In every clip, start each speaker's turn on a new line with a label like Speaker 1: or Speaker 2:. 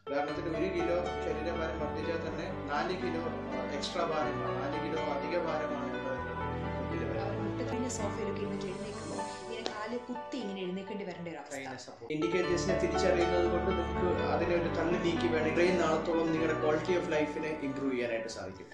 Speaker 1: ഉദാഹരണത്തിന് ഒരു കിലോ ശരീരഭാരം വർദ്ധിച്ചാൽ തന്നെ നാല് കിലോ എക്സ്ട്രാ ഭാരമാണ് നാല് കിലോ അധിക ഭാരമാണ് ഇവിടെ മുട്ടിൽ വരുന്നത്
Speaker 2: മുട്ടക്കഴിഞ്ഞ സോഫയിലൊക്കെ ഇരുന്നിട്ട് എഴുന്നേൽക്കുമ്പോൾ ഇങ്ങനെ കാല് കുത്തി ഇങ്ങനെ എഴുന്നേക്കേണ്ടി വരേണ്ട ഒരു അവസ്ഥ
Speaker 1: ഇൻഡിക്കേറ്റേഴ്സിനെ തിരിച്ചറിയുന്നത് കൊണ്ട് നിങ്ങൾക്ക് അതിനെ ഒരു തള്ളി നീക്കി വേണം ഇത്രയും നാളത്തോളം നിങ്ങളുടെ ക്വാളിറ്റി ഓഫ് ലൈഫിനെ ഇംപ്രൂവ് ചെയ്യാനായിട്ട് സാധിക്കും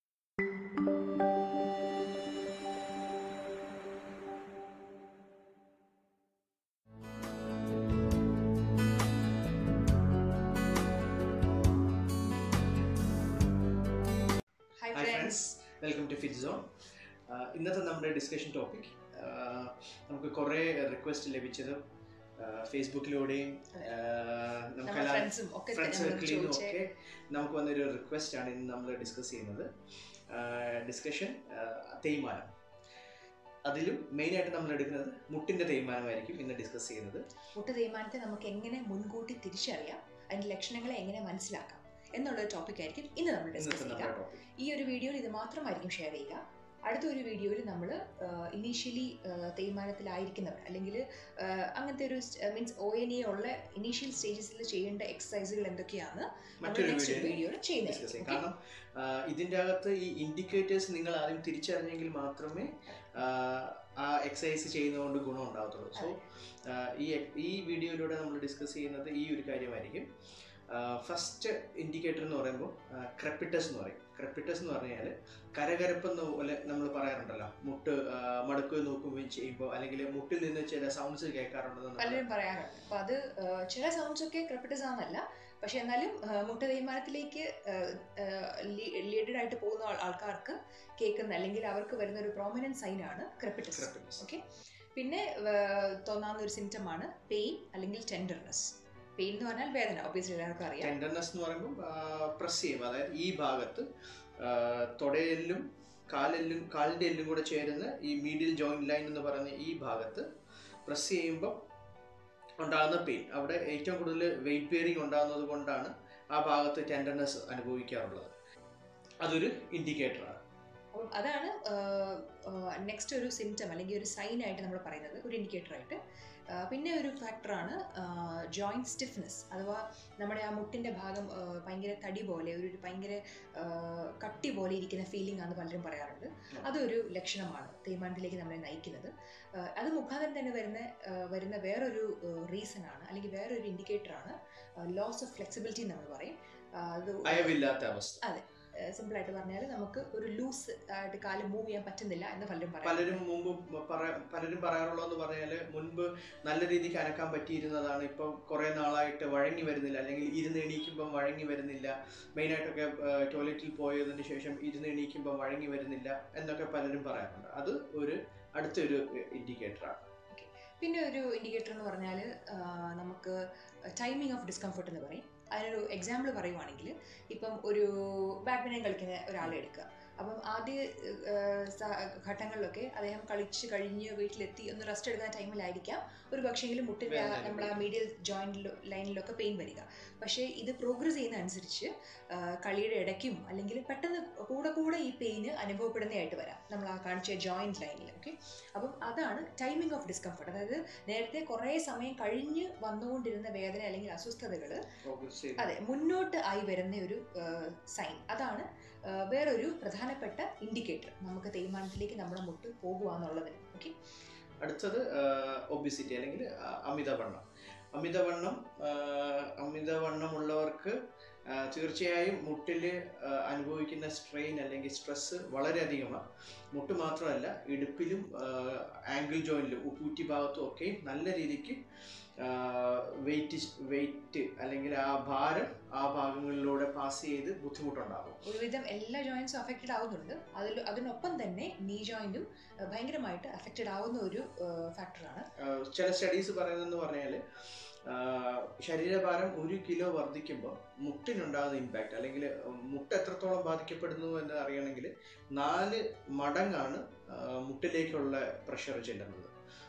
Speaker 2: hi
Speaker 1: hi
Speaker 2: friends
Speaker 1: friends welcome to fit zone ഇന്നത്തെ നമ്മുടെ ഡിസ്കഷൻ ടോപ്പിക് നമുക്ക് കുറേ റിക്വസ്റ്റ് ലഭിച്ചത് ഫേസ്ബുക്കിലൂടെയും
Speaker 2: നമ്മുടെ
Speaker 1: നമുക്കെല്ലാം
Speaker 2: ഫ്രണ്ട്സും ഒക്കെ
Speaker 1: ഫ്രണ്ട്സ്
Speaker 2: നമ്മളോട്
Speaker 1: സർക്കിളിൽ നിന്നും
Speaker 2: ചോദിച്ച
Speaker 1: ഒക്കെ നമുക്ക് വന്നൊരു റിക്വസ്റ്റ് ആണ് ഇന്ന് നമ്മൾ ഡിസ്കസ് ചെയ്യുന്നത് ഡിസ്കഷൻ തേയ്മാനം അതിലും മെയിനായിട്ട് നമ്മൾ എടുക്കുന്നത് മുട്ടിന്റെ തേയ്മാനമായിരിക്കും ഇന്ന് ഡിസ്കസ് ചെയ്യുന്നത്
Speaker 2: മുട്ട തേയ്മാനത്തെ നമുക്ക് എങ്ങനെ മുൻകൂട്ടി തിരിച്ചറിയാം അതിന്റെ ലക്ഷണങ്ങളെ എങ്ങനെ മനസ്സിലാക്കാം എന്നുള്ളൊരു ടോപ്പിക് ആയിരിക്കും ഇന്ന് നമ്മൾ ഡിസ്കസ്
Speaker 1: ഇന്നത്തെ
Speaker 2: ചെയ്യുക
Speaker 1: നമ്മുടെ ടോപ്പിക്
Speaker 2: ഈ ഒരു വീഡിയോയിൽ ഇത് മാത്രമായിരിക്കും ഷെയർ ചെയ്യുക അടുത്ത ഒരു വീഡിയോയിൽ നമ്മൾ ഇനീഷ്യലി തേയ്മാനത്തിലായിരിക്കുന്നവർ അല്ലെങ്കിൽ അങ്ങനത്തെ ഒരു മീൻസ് ഒ എൻ എ ഉള്ള ഇനീഷ്യൽ സ്റ്റേജസിൽ ചെയ്യേണ്ട എക്സസൈസുകൾ എന്തൊക്കെയാണ് നമ്മൾ
Speaker 1: മറ്റൊരു
Speaker 2: നെക്സ്റ്റ്
Speaker 1: വീഡിയോയിൽ
Speaker 2: വീഡിയോയിൽ
Speaker 1: ഡിസ്കസ് ചെയ്യും
Speaker 2: ചെയ്യുന്നത്
Speaker 1: കാരണം ആ, ഇതിന്റെ അകത്ത് ഈ ഇൻഡിക്കേറ്റേഴ്സ് നിങ്ങൾ ആദ്യം തിരിച്ചറിഞ്ഞെങ്കിൽ മാത്രമേ ആ, ആ എക്സസൈസ് ചെയ്യുന്നതുകൊണ്ട് ഗുണം ഉണ്ടാകത്തുള്ളൂ സോ ഈ ഈ വീഡിയോയിലൂടെ നമ്മൾ ഡിസ്കസ് ചെയ്യുന്നത് ഈ ഒരു കാര്യമായിരിക്കും ഫസ്റ്റ് ഇൻഡിക്കേറ്റർ എന്ന് പറയുമ്പോൾ ക്രെപ്പിറ്റസ് എന്ന് പറയും ക്രെപ്പിറ്റസ് എന്ന് പറഞ്ഞാൽ കരകരപ്പെന്ന പോലെ നമ്മൾ പറയാറുണ്ടല്ലോ മുട്ട് ആ, മടക്കുക നോക്കുകയും ചെയ്യുമ്പോൾ അല്ലെങ്കിൽ മുട്ടിൽ നിന്ന് ചില സൗണ്ട്സ് കേൾക്കാറുണ്ടെന്ന് നമ്മൾ
Speaker 2: പലരും പറയാറുണ്ട് അപ്പൊ അത് ആ, ചില സൗണ്ട്സ് ഒക്കെ ക്രെപ്പിറ്റസ് ആണെന്നല്ല പക്ഷെ എന്നാലും ആ, മുട്ട തേയ്മാനത്തിലേക്ക് ലീഡഡ് ആയിട്ട് പോകുന്ന ആൾ- ആൾക്കാർക്ക് കേൾക്കുന്ന അല്ലെങ്കിൽ അവർക്ക് വരുന്ന ഒരു പ്രോമിനന്റ് സൈൻ ആണ് ക്രെപ്പിറ്റസ്
Speaker 1: ക്രെപ്പിറ്റസ്
Speaker 2: ഓക്കെ പിന്നെ ആ, തോന്നാവുന്ന ഒരു സിംറ്റം ആണ് പെയിൻ അല്ലെങ്കിൽ ടെൻഡർനെസ് പെയിൻ എന്ന് പറഞ്ഞാൽ വേദന ഒബ്വിയസ്ലി എല്ലാവർക്കും അറിയാം
Speaker 1: ടെൻഡർനെസ് എന്ന് പറയുമ്പോൾ പ്രസ് ചെയ്യും അതായത് ഈ ഭാഗത്ത് ആ, തുടയെല്ലും കാലെല്ലും കാലിൻ്റെ എല്ലും കൂടെ ചേരുന്ന ഈ മീഡിയൽ ജോയിന്റ് ലൈൻ എന്ന് പറയുന്ന ഈ ഭാഗത്ത് പ്രസ് ചെയ്യുമ്പോൾ ഉണ്ടാകുന്ന പെയിൻ അവിടെ ഏറ്റവും കൂടുതൽ വെയിറ്റ് ബെയറിംഗ് ഉണ്ടാകുന്നത് കൊണ്ടാണ് ആ ഭാഗത്ത് ടെൻഡർനെസ് അനുഭവിക്കാറുള്ളത് അതൊരു ഇൻഡിക്കേറ്ററാണ്
Speaker 2: അപ്പം അതാണ് നെക്സ്റ്റ് ഒരു സിംറ്റം അല്ലെങ്കിൽ ഒരു സൈൻ ആയിട്ട് നമ്മൾ പറയുന്നത് ഒരു ഇൻഡിക്കേറ്റർ ആയിട്ട് ആ, പിന്നെ ഒരു ഫാക്ടറാണ് ജോയിൻറ്റ് സ്റ്റിഫ്നെസ് അഥവാ നമ്മുടെ ആ മുട്ടിൻ്റെ ഭാഗം ആ, ഭയങ്കര തടി പോലെ ഒരു ഒരു ഭയങ്കര ആ, കട്ടി പോലെ ഇരിക്കുന്ന ഫീലിംഗ് ആണെന്ന് പലരും പറയാറുണ്ട് അതൊരു ലക്ഷണമാണ് തേയ്മാനത്തിലേക്ക് നമ്മളെ നയിക്കുന്നത് ആ, അത് മുഖാന്തരം തന്നെ വരുന്ന ആ, വരുന്ന വേറൊരു റീസൺ ആണ് അല്ലെങ്കിൽ വേറൊരു ഇൻഡിക്കേറ്റർ ആണ് ലോസ് ഓഫ് ഫ്ലെക്സിബിലിറ്റി എന്ന് നമ്മൾ പറയും ആ, അത്
Speaker 1: അയവില്ലാത്ത അവസ്ഥ
Speaker 2: സിമ്പിൾ ആയിട്ട് പറഞ്ഞാൽ നമുക്ക് ഒരു ലൂസ് ആയിട്ട് കാല് മൂവ് ചെയ്യാൻ പറ്റുന്നില്ല എന്ന് പലരും പറയാം
Speaker 1: പലരും മുമ്പ് പറ- പലരും പറയാറുള്ളതെന്ന് പറഞ്ഞാൽ മുൻപ് നല്ല രീതിക്ക് അനക്കാൻ പറ്റിയിരുന്നതാണ് ഇപ്പം കുറേ നാളായിട്ട് വഴങ്ങി വരുന്നില്ല അല്ലെങ്കിൽ ഇരുന്ന് എണീക്കുമ്പം വഴങ്ങി വരുന്നില്ല മെയിനായിട്ടൊക്കെ ടോയ്ലറ്റിൽ പോയതിന് ശേഷം ഇരുന്ന് എണീക്കുമ്പം വഴങ്ങി വരുന്നില്ല എന്നൊക്കെ പലരും പറയാറുണ്ട് അത് ഒരു അടുത്തൊരു ഇൻഡിക്കേറ്ററാണ്
Speaker 2: പിന്നെ ഒരു ഇൻഡിക്കേറ്റർ എന്ന് പറഞ്ഞാൽ നമുക്ക് ടൈമിംഗ് ഓഫ് ഡിസ്കംഫർട്ട് എന്ന് പറയും അതിനൊരു എക്സാമ്പിൾ പറയുവാണെങ്കിൽ ഇപ്പം ഒരു ബാഡ്മിൻ്റൺ കളിക്കുന്ന ഒരാളെ എടുക്കുക അപ്പം ആദ്യ ഏഹ്, സ- ഘട്ടങ്ങളിലൊക്കെ അദ്ദേഹം കളിച്ച് കഴിഞ്ഞ് വീട്ടിലെത്തി ഒന്ന് റെസ്റ്റ് എടുക്കുന്ന ടൈമിലായിരിക്കാം ഒരു പക്ഷേങ്കിലും മുട്ടിൻ്റെ
Speaker 1: വേദന
Speaker 2: നമ്മൾ ആ മീഡിയൽ ജോയിൻറ്റിലോ ലൈനിലൊക്കെ പെയിൻ വരിക പക്ഷേ ഇത് പ്രോഗ്രസ് ചെയ്യുന്ന അനുസരിച്ച് ആ, കളിയുടെ ഇടയ്ക്കും അല്ലെങ്കിൽ പെട്ടെന്ന് കൂടെ കൂടെ ഈ പെയിന് അനുഭവപ്പെടുന്നതായിട്ട് വരാം നമ്മൾ ആ കാണിച്ച ജോയിൻറ്റ് ലൈനിൽ ഓക്കെ അപ്പം അതാണ് ടൈമിംഗ് ഓഫ് ഡിസ്കംഫർട്ട് അതായത് നേരത്തെ കുറേ സമയം കഴിഞ്ഞ് വന്നുകൊണ്ടിരുന്ന വേദന അല്ലെങ്കിൽ അസ്വസ്ഥതകൾ അതെ മുന്നോട്ട് ആയി വരുന്ന ഒരു സൈൻ അതാണ് ആ, വേറൊരു പ്രധാനപ്പെട്ട ഇൻഡിക്കേറ്റർ നമുക്ക് തേയ്മാനത്തിലേക്ക് നമ്മുടെ മുട്ട് പോകുക എന്നുള്ളതിന് ഓക്കെ
Speaker 1: അടുത്തത് ഒബിസിറ്റി അല്ലെങ്കിൽ ആ, അമിതവണ്ണം അമിതവണ്ണം ആ, അമിതവണ്ണമുള്ളവർക്ക് ആ, തീർച്ചയായും മുട്ടിൽ അനുഭവിക്കുന്ന സ്ട്രെയിൻ അല്ലെങ്കിൽ സ്ട്രെസ് വളരെയധികമാണ് മുട്ട് മാത്രമല്ല ഇടുപ്പിലും ആംഗിൾ ജോയിൻറ്റിലും ഉപ്പൂറ്റി ഭാഗത്തും ഒക്കെ നല്ല രീതിക്ക് വെയിറ്റ് വെയിറ്റ് അല്ലെങ്കിൽ ആ ഭാരം ആ ഭാഗങ്ങളിലൂടെ പാസ് ചെയ്ത് ബുദ്ധിമുട്ടുണ്ടാകും
Speaker 2: ഒരുവിധം എല്ലാ ജോയിൻസും അഫക്റ്റഡ് ആവുന്നുണ്ട് അതിൽ അതിനൊപ്പം തന്നെ നീ ജോയിൻറ്റും ഭയങ്കരമായിട്ട് അഫക്റ്റഡ് ആവുന്ന ഒരു ഫാക്ടറാണ്
Speaker 1: ആഹ് ചില സ്റ്റഡീസ് പറയുന്നതെന്ന് പറഞ്ഞാൽ ശരീരഭാരം ഒരു കിലോ വർദ്ധിക്കുമ്പോൾ മുട്ടിനുണ്ടാകുന്ന ഇമ്പാക്റ്റ് അല്ലെങ്കിൽ മുട്ട് എത്രത്തോളം ബാധിക്കപ്പെടുന്നു എന്ന് അറിയണമെങ്കിൽ നാല് മടങ്ങാണ് ആഹ് മുട്ടിലേക്കുള്ള പ്രഷർ ചെല്ലുന്നത്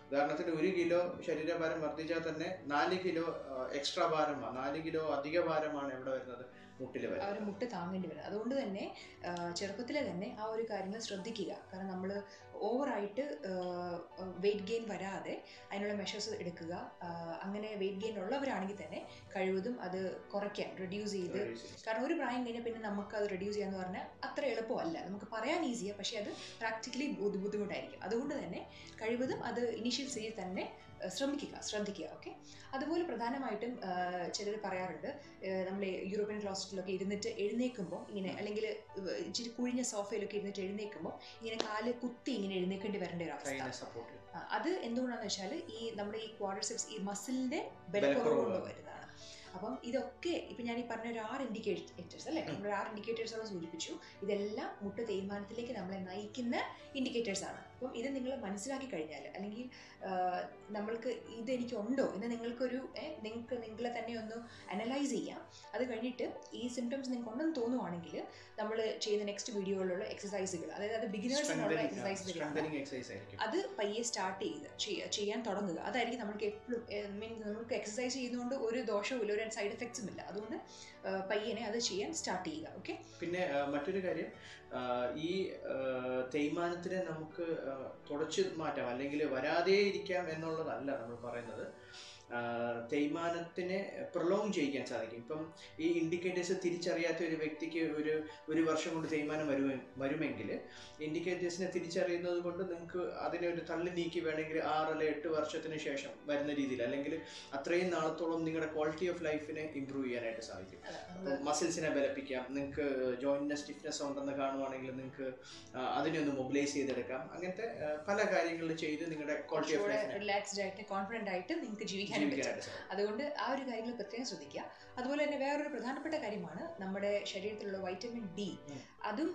Speaker 1: ഉദാഹരണത്തിന് ഒരു കിലോ ശരീരഭാരം വർദ്ധിച്ചാൽ തന്നെ നാല് കിലോ എക്സ്ട്രാ ഭാരമാണ് നാല് കിലോ അധിക ഭാരമാണ് എവിടെ വരുന്നത് മുട്ടിൽ
Speaker 2: ആ ഒരു
Speaker 1: വരുന്നത്
Speaker 2: മുട്ട് താങ്ങേണ്ടി വരുന്നത് അതുകൊണ്ട് തന്നെ ആ, ചെറുപ്പത്തിലെ തന്നെ ആ ഒരു കാര്യങ്ങൾ ശ്രദ്ധിക്കുക കാരണം നമ്മൾ ഓവറായിട്ട് വെയിറ്റ് ഗെയിൻ വരാതെ അതിനുള്ള മെഷേഴ്സ് എടുക്കുക ആ, അങ്ങനെ വെയിറ്റ് ഗെയിൻ ഉള്ളവരാണെങ്കിൽ തന്നെ കഴിവതും അത് കുറയ്ക്കാൻ റെഡ്യൂസ് ചെയ്ത് കാരണം ഒരു പ്രായം കഴിഞ്ഞാൽ പിന്നെ നമുക്ക് അത് റെഡ്യൂസ് ചെയ്യാന്ന് പറഞ്ഞാൽ അത്ര എളുപ്പമല്ല നമുക്ക് പറയാൻ ഈസിയാണ് പക്ഷേ അത് പ്രാക്ടിക്കലി ബുദ്ധിമുട്ടായിരിക്കും അതുകൊണ്ട് തന്നെ കഴിവതും അത് ഇനീഷ്യൽ സ്റ്റേജിൽ തന്നെ ഏഹ്, ശ്രമിക്കുക ശ്രദ്ധിക്കുക ഓക്കെ അതുപോലെ പ്രധാനമായിട്ടും ചിലർ പറയാറുണ്ട് നമ്മൾ യൂറോപ്യൻ ക്ലോസറ്റിലൊക്കെ ഇരുന്നിട്ട് എഴുന്നേൽക്കുമ്പോൾ ഇങ്ങനെ അല്ലെങ്കിൽ ഇച്ചിരി കുഴിഞ്ഞ സോഫയിലൊക്കെ ഇരുന്നിട്ട് എഴുന്നേൽക്കുമ്പോൾ ഇങ്ങനെ കാല് കുത്തി ഇങ്ങനെ എഴുന്നേൽക്കേണ്ടി വരേണ്ട ഒരു അവസ്ഥ
Speaker 1: ട്രെയിനെ സപ്പോർട്ട്
Speaker 2: ആ, അത് എന്തുകൊണ്ടാണെന്ന് വെച്ചാൽ ഈ നമ്മുടെ ഈ ക്വാഡ്രിസെപ്സ് ഈ മസിലിന്റെ
Speaker 1: ബലക്കുറവ്
Speaker 2: ബലക്കുറവ് കൊണ്ട് വരുന്നതാണ് അപ്പം ഇതൊക്കെ ഇപ്പൊ ഞാൻ ഈ പറഞ്ഞ ഒരു ആറ് ഇൻഡിക്കേറ്റേഴ്സ് അല്ലേ നമ്മൾ ആറ് ഇൻഡിക്കേറ്റേഴ്സോളം സൂചിപ്പിച്ചു ഇതെല്ലാം മുട്ട തേയ്മാനത്തിലേക്ക് നമ്മളെ നയിക്കുന്ന ഇൻഡിക്കേറ്റേഴ്സ് ആണ് അപ്പം ഇത് നിങ്ങൾ മനസ്സിലാക്കി കഴിഞ്ഞാൽ അല്ലെങ്കിൽ ആ, നമ്മൾക്ക് ഇത് എനിക്കുണ്ടോ എന്ന് നിങ്ങൾക്കൊരു ഏ, നിങ്ങൾക്ക് നിങ്ങളെ തന്നെ ഒന്ന് അനലൈസ് ചെയ്യാം അത് കഴിഞ്ഞിട്ട് ഈ സിംറ്റംസ് നിങ്ങൾക്ക് ഉണ്ടെന്ന് തോന്നുവാണെങ്കിൽ നമ്മൾ ചെയ്യുന്ന നെക്സ്റ്റ് വീഡിയോയിലുള്ള എക്സസൈസുകൾ അതായത് അത് ബിഗിനേഴ്സിനുള്ള എക്സസൈസുകളാണ്
Speaker 1: സ്ട്രെങ്തനിങ് എക്സസൈസ് ആയിരിക്കും
Speaker 2: അത് പയ്യെ സ്റ്റാർട്ട് ചെയ്ത് ചെയ്യ- ചെയ്യാൻ തുടങ്ങുക അതായിരിക്കും നമുക്ക് എപ്പോഴും മീൻസ് നമുക്ക് എക്സസൈസ് ചെയ്യുന്നതുകൊണ്ട് ഒരു ദോഷവും ഇല്ല ഒരു സൈഡ് എഫക്ട്സും ഇല്ല അതുകൊണ്ട് ആ, പയ്യനെ അത് ചെയ്യാൻ സ്റ്റാർട്ട് ചെയ്യുക ഓക്കെ
Speaker 1: പിന്നെ ആ, മറ്റൊരു കാര്യം ആ, ഈ ആ, തേയ്മാനത്തിനെ നമുക്ക് ആ, തുടച്ചു മാറ്റാം അല്ലെങ്കിൽ വരാതെ ഇരിക്കാം എന്നുള്ളതല്ല നമ്മൾ പറയുന്നത് ആ, തേയ്മാനത്തിനെ പ്രൊലോങ് ചെയ്യിക്കാൻ സാധിക്കും ഇപ്പം ഈ ഇൻഡിക്കേറ്റേഴ്സ് തിരിച്ചറിയാത്ത ഒരു വ്യക്തിക്ക് ഒരു ഒരു വർഷം കൊണ്ട് തേയ്മാനം വരുമെ വരുമെങ്കിൽ ഇൻഡിക്കേറ്റേഴ്സിനെ തിരിച്ചറിയുന്നത് കൊണ്ട് നിങ്ങൾക്ക് അതിനെ ഒരു തള്ളി നീക്കി വേണമെങ്കിൽ ആറ് അല്ലെ എട്ട് വർഷത്തിന് ശേഷം വരുന്ന രീതിയിൽ അല്ലെങ്കിൽ അത്രയും നാളത്തോളം നിങ്ങളുടെ ക്വാളിറ്റി ഓഫ് ലൈഫിനെ ഇമ്പ്രൂവ് ചെയ്യാനായിട്ട് സാധിക്കും മസിൽസിനെ ബലപ്പിക്കാം നിങ്ങൾക്ക് ജോയിന്റിന് സ്റ്റിഫ്നെസ് ഉണ്ടെന്ന് കാണുവാണെങ്കിൽ നിങ്ങൾക്ക് അതിനെ ഒന്ന് മൊബിലൈസ് ചെയ്തെടുക്കാം അങ്ങനത്തെ ആ, പല കാര്യങ്ങൾ ചെയ്ത് നിങ്ങളുടെ ക്വാളിറ്റി ഓഫ്
Speaker 2: കുറച്ചുകൂടെ
Speaker 1: ലൈഫിനെ
Speaker 2: റിലാക്സ്ഡ് ആയിട്ട് കോൺഫിഡന്റ് ആയിട്ട് നിങ്ങൾക്ക് ജീവിക്കാനും പറ്റും
Speaker 1: ജീവിക്കാനായിട്ട് സാധിക്കും
Speaker 2: അതുകൊണ്ട് ആ ഒരു കാര്യങ്ങൾ പ്രത്യേകം ശ്രദ്ധിക്കുക അതുപോലെ തന്നെ വേറൊരു പ്രധാനപ്പെട്ട കാര്യമാണ് നമ്മുടെ ശരീരത്തിലുള്ള വൈറ്റമിൻ ഡി
Speaker 1: ഉം.
Speaker 2: അതും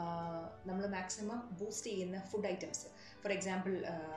Speaker 2: നമ്മൾ മാക്സിമം ബൂസ്റ്റ് ചെയ്യുന്ന food items for example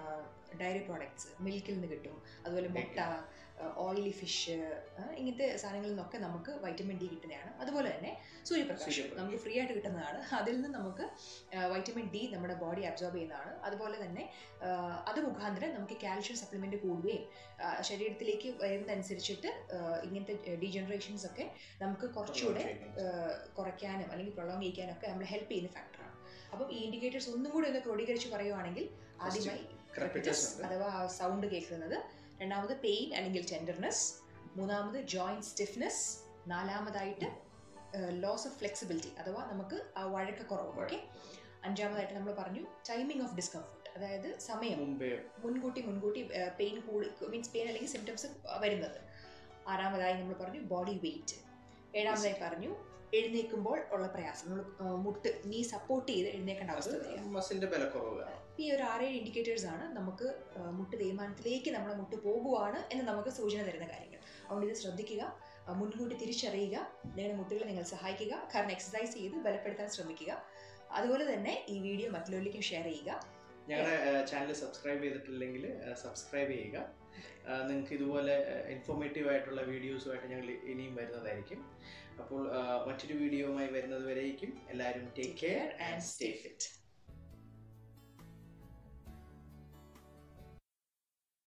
Speaker 2: dairy products മിൽക്കിൽ നിന്ന് കിട്ടും അതുപോലെ മുട്ട ഓയിലി ഫിഷ് ഇങ്ങനത്തെ സാധനങ്ങളിൽ നിന്നൊക്കെ നമുക്ക് വൈറ്റമിൻ ഡി കിട്ടുന്നതാണ് അതുപോലെ തന്നെ സൂര്യപ്രകാശം
Speaker 1: സൂര്യപ്രകാശം.
Speaker 2: നമുക്ക് ഫ്രീ ആയിട്ട് കിട്ടുന്നതാണ് അതിൽ നിന്ന് നമുക്ക് വൈറ്റമിൻ ഡി നമ്മുടെ ബോഡി അബ്സോർബ് ചെയ്യുന്നതാണ് അതുപോലെ തന്നെ ആ, അത് മുഖാന്തരം നമുക്ക് കാൽഷ്യം സപ്ലിമെന്റ് കൂടുകയും ആ, ശരീരത്തിലേക്ക് വരുന്നതനുസരിച്ചിട്ട് ആ, ഇങ്ങനത്തെ ഡീജനറേഷൻസ് ഒക്കെ നമുക്ക് കുറച്ചുകൂടെ ആ, കുറയ്ക്കാനും അല്ലെങ്കിൽ പ്രൊളോങ് ചെയ്യിക്കാനും ഒക്കെ നമ്മളെ ഹെൽപ്പ് ചെയ്യുന്ന ഫാക്ടറാണ് അപ്പം ഈ ഇൻഡിക്കേറ്റേഴ്സ് ഒന്നും കൂടി ഒന്ന് ക്രോഡീകരിച്ച് പറയുവാണെങ്കിൽ ആദ്യമായി
Speaker 1: Crepitus ഉണ്ട്.
Speaker 2: അഥവാ സൗണ്ട് കേൾക്കുന്നത് രണ്ടാമത് പെയിൻ അല്ലെങ്കിൽ ടെൻഡർനെസ് മൂന്നാമത് ജോയിന്റ് സ്റ്റിഫ്നെസ് നാലാമതായിട്ട് ലോസ് ഓഫ് ഫ്ലെക്സിബിലിറ്റി അഥവാ നമുക്ക് ആ വഴക്കക്കുറവ് ഓക്കെ അഞ്ചാമതായിട്ട് നമ്മൾ പറഞ്ഞു ടൈമിംഗ് ഓഫ് ഡിസ്കംഫർട്ട് അതായത് സമയം
Speaker 1: മുമ്പേ
Speaker 2: മുൻകൂട്ടി മുൻകൂട്ടി പെയിൻ കൂടി മീൻസ് പെയിൻ അല്ലെങ്കിൽ സിംറ്റംസ് വരുന്നത് ആറാമതായി നമ്മൾ പറഞ്ഞു ബോഡി വെയിറ്റ് ഏഴാമതായി പറഞ്ഞു എഴുന്നേൽക്കുമ്പോൾ ഉള്ള പ്രയാസം നമ്മൾ മുട്ട് നീ സപ്പോർട്ട് ചെയ്ത് എഴുന്നേക്കേണ്ട അവസ്ഥ വരിക
Speaker 1: മസിലിന്റെ ബലക്കുറവ്
Speaker 2: ഈ ഒരു ആറേഴ് ഇൻഡിക്കേറ്റേഴ്സ് ആണ് നമുക്ക് ആ, മുട്ട് തേയ്മാനത്തിലേക്ക് നമ്മുടെ മുട്ട് പോകുവാണ് എന്ന് നമുക്ക് സൂചന തരുന്ന കാര്യങ്ങൾ അതുകൊണ്ട് ഇത് ശ്രദ്ധിക്കുക ആ, മുൻകൂട്ടി തിരിച്ചറിയുക നിങ്ങളുടെ മുട്ടുകളെ നിങ്ങൾ സഹായിക്കുക കാരണം എക്സസൈസ് ചെയ്ത് ബലപ്പെടുത്താൻ ശ്രമിക്കുക അതുപോലെ തന്നെ ഈ വീഡിയോ മറ്റുള്ളവരിലേക്കും ഷെയർ ചെയ്യുക
Speaker 1: ഞങ്ങളുടെ ചാനൽ സബ്സ്ക്രൈബ് ചെയ്തിട്ടില്ലെങ്കിൽ സബ്സ്ക്രൈബ് ചെയ്യുക നിങ്ങൾക്ക് ഇതുപോലെ ഇൻഫോർമേറ്റീവ് ആയിട്ടുള്ള വീഡിയോസുമായിട്ട് ഞങ്ങൾ ഇനിയും വരുന്നതായിരിക്കും അപ്പോൾ ആ, മറ്റൊരു വീഡിയോയുമായി വരുന്നത് വരേക്കും എല്ലാവരും take care and stay fit